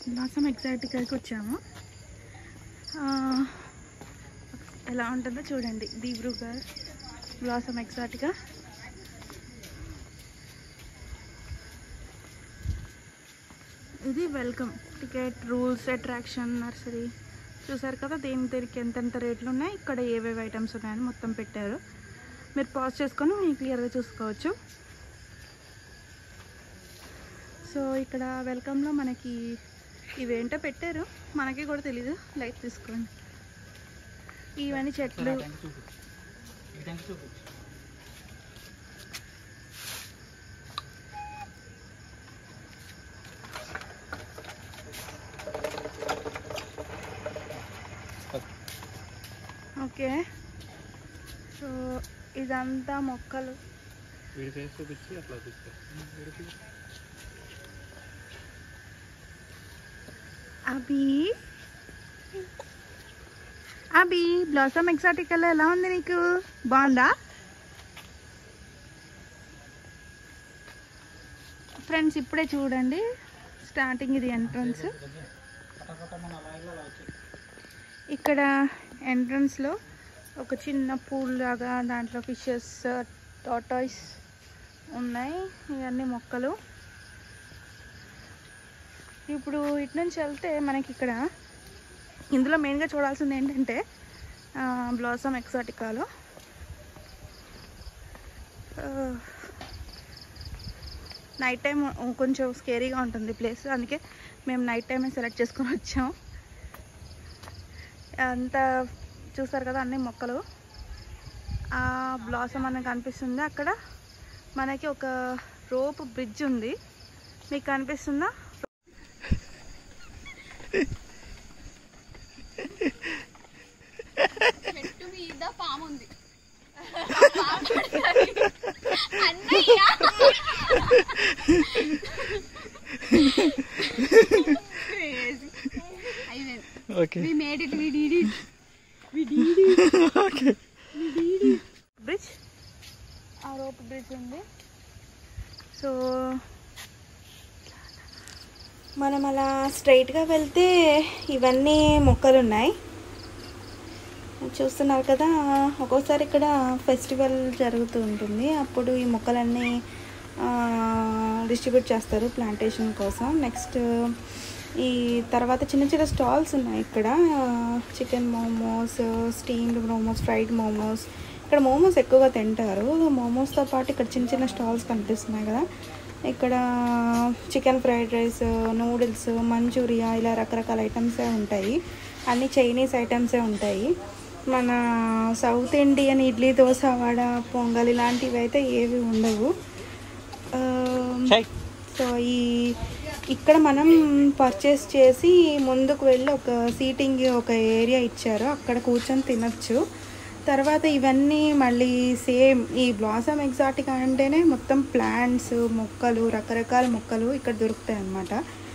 blossom ఎగ్జాక్ట్కి వచ్చాము ఆ, ఎలా ఉంటుందో చూడండి దీబ్రూగర్ బ్లాసమ్ ఎగ్జాటిగా ఇది welcome ticket rules attraction nursery చూసారు కదా దేని దేనికి ఎంతెంత రేట్లు ఉన్నాయి ఇక్కడ ఏవేవి ఐటమ్స్ ఉన్నాయని మొత్తం పెట్టారు మీరు పాజ్ చేసుకొని మీరు క్లియర్గా చూసుకోవచ్చు సో ఇక్కడ వెల్కమ్లో మనకి ఇవేంటో పెట్టారు మనకి కూడా తెలీదు లైట్ తీసుకోండి ఇవన్నీ చెట్లు ఓకే సో ఇదంతా మొక్కలు వీడి ఫేస్ చూపించి అట్లా తీసుకో అభి అభి బ్లాసమ్ ఎగ్జాటికల్ ఎలా ఉంది నీకు బాగుందా ఫ్రెండ్స్ ఇప్పుడే చూడండి స్టార్టింగ్ ఇది ఎంట్రన్స్ ఇక్కడ ఎంట్రన్స్లో ఒక చిన్న పూల్ లాగా దాంట్లో ఫిషెస్ టాటాయిస్ ఉన్నాయి ఇవన్నీ మొక్కలు ఇప్పుడు ఇటు నుంచి వెళ్తే మనకి ఇక్కడ ఇందులో మెయిన్గా చూడాల్సింది ఏంటంటే బ్లాసమ్ ఎక్సాటికాలో నైట్ టైం కొంచెం స్కేరీగా ఉంటుంది ప్లేస్ అందుకే మేము నైట్ టైమే సెలెక్ట్ చేసుకొని వచ్చాం అంతా చూసారు కదా అన్ని మొక్కలు ఆ బ్లాసమ్ అనేది కనిపిస్తుంది అక్కడ మనకి ఒక రోప్ బ్రిడ్జ్ ఉంది మీకు కనిపిస్తుందా చెట్టు మీద పాము ఉంది అన్నయ్య అయిపోయింది okay we made it we did it okay bridge ఆ రోప్ బ్రిడ్జ్ ఉంది సో మనం అలా స్ట్రైట్గా వెళ్తే ఇవన్నీ మొక్కలు ఉన్నాయి చూస్తున్నారు కదా ఒక్కోసారి ఇక్కడ ఫెస్టివల్ జరుగుతూ ఉంటుంది అప్పుడు ఈ మొక్కలన్నీ డిస్ట్రిబ్యూట్ చేస్తారు ప్లాంటేషన్ కోసం నెక్స్ట్ ఈ తర్వాత చిన్న చిన్న స్టాల్స్ ఉన్నాయి ఇక్కడ chicken momos steamed momos fried momos ఇక్కడ మోమోస్ ఎక్కువగా తింటారు మోమోస్తో పాటు ఇక్కడ చిన్న చిన్న స్టాల్స్ కనిపిస్తున్నాయి కదా ఇక్కడ chicken fried rice noodles manchurian ఇలా రకరకాల ఐటమ్సే ఉంటాయి అన్ని చైనీస్ ఐటమ్సే ఉంటాయి మన సౌత్ ఇండియన్ ఇడ్లీ దోశ వడ పొంగల్ ఇలాంటివి అయితే ఏవి ఉండవు ఆ, సో ఈ ఇక్కడ మనం పర్చేస్ చేసి ముందుకు వెళ్ళి ఒక సీటింగ్ ఒక ఏరియా ఇచ్చారు అక్కడ కూర్చొని తినచ్చు తర్వాత ఇవన్నీ మళ్ళీ సేమ్ ఈ బ్లాసమ్ ఎగ్జాటిక్ అంటేనే మొత్తం ప్లాంట్స్ మొక్కలు రకరకాల మొక్కలు ఇక్కడ దొరుకుతాయి అన్నమాట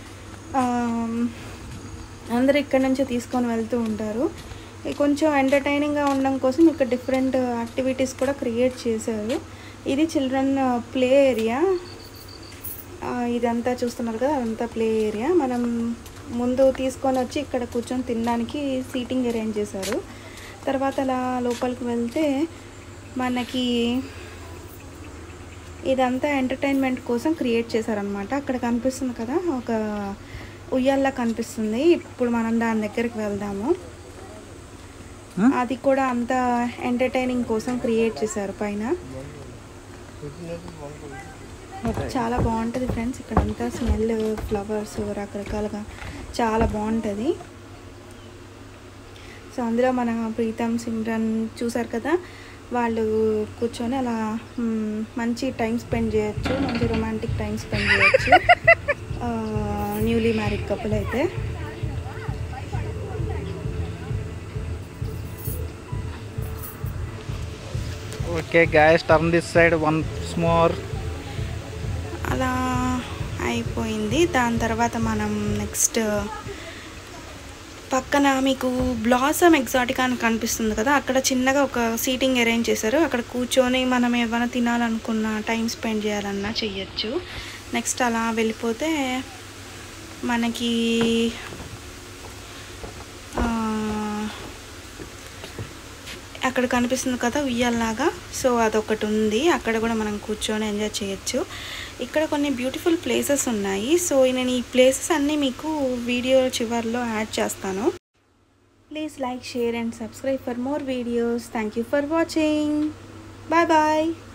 అందరూ ఇక్కడ నుంచే తీసుకొని వెళ్తూ ఉంటారు ఇది కొంచెం ఎంటర్టైనింగ్గా ఉండడం కోసం ఇక్కడ డిఫరెంట్ యాక్టివిటీస్ కూడా క్రియేట్ చేశారు ఇది చిల్డ్రన్ ప్లే ఏరియా ఆ, ఇదంతా చూస్తున్నారు కదా అదంతా ప్లే ఏరియా మనం ముందు తీసుకొని వచ్చి ఇక్కడ కూర్చొని తినడానికి సీటింగ్ అరేంజ్ చేశారు తర్వాత అలా లోపలికి వెళ్తే మనకి ఇదంతా ఎంటర్టైన్మెంట్ కోసం క్రియేట్ చేశారనమాట అక్కడ కనిపిస్తుంది కదా ఒక ఉయ్యాల్లా కనిపిస్తుంది ఇప్పుడు మనం దాని దగ్గరికి వెళ్దాము అది కూడా అంతా ఎంటర్టైనింగ్ కోసం క్రియేట్ చేశారు పైన చాలా బాగుంటుంది ఫ్రెండ్స్ ఇక్కడ అంతా స్మెల్ ఫ్లవర్స్ రకరకాలుగా చాలా బాగుంటుంది సో అందులో మన ప్రీతం సిమ్రన్ చూసారు కదా వాళ్ళు కూర్చొని అలా మ్, మంచి టైం స్పెండ్ చేయొచ్చు మంచి రొమాంటిక్ టైం స్పెండ్ చేయొచ్చు న్యూలీ మ్యారీడ్ కపుల్ అయితే okay guys turn this side once more అలా అయిపోయింది దాని తర్వాత మనం నెక్స్ట్ పక్కన మీకు బ్లాసమ్ ఎగ్జాటిక్ అని కనిపిస్తుంది కదా అక్కడ చిన్నగా ఒక సీటింగ్ అరేంజ్ చేశారు అక్కడ కూర్చొని మనం ఏమైనా తినాలనుకున్న టైం స్పెండ్ చేయాలన్నా చెయ్యొచ్చు నెక్స్ట్ అలా వెళ్ళిపోతే మనకి ఆ, అక్కడ కనిపిస్తుంది కదా ఉయ్యాలలాగా సో అదొకటి ఉంది అక్కడ కూడా మనం కూర్చొని ఎంజాయ్ చేయొచ్చు ఇక్కడ కొన్ని బ్యూటిఫుల్ ప్లేసెస్ ఉన్నాయి సో నేను ఈ ప్లేసెస్ అన్నీ మీకు వీడియో చివరిలో యాడ్ చేస్తాను please like share and subscribe for more videos thank you for watching bye bye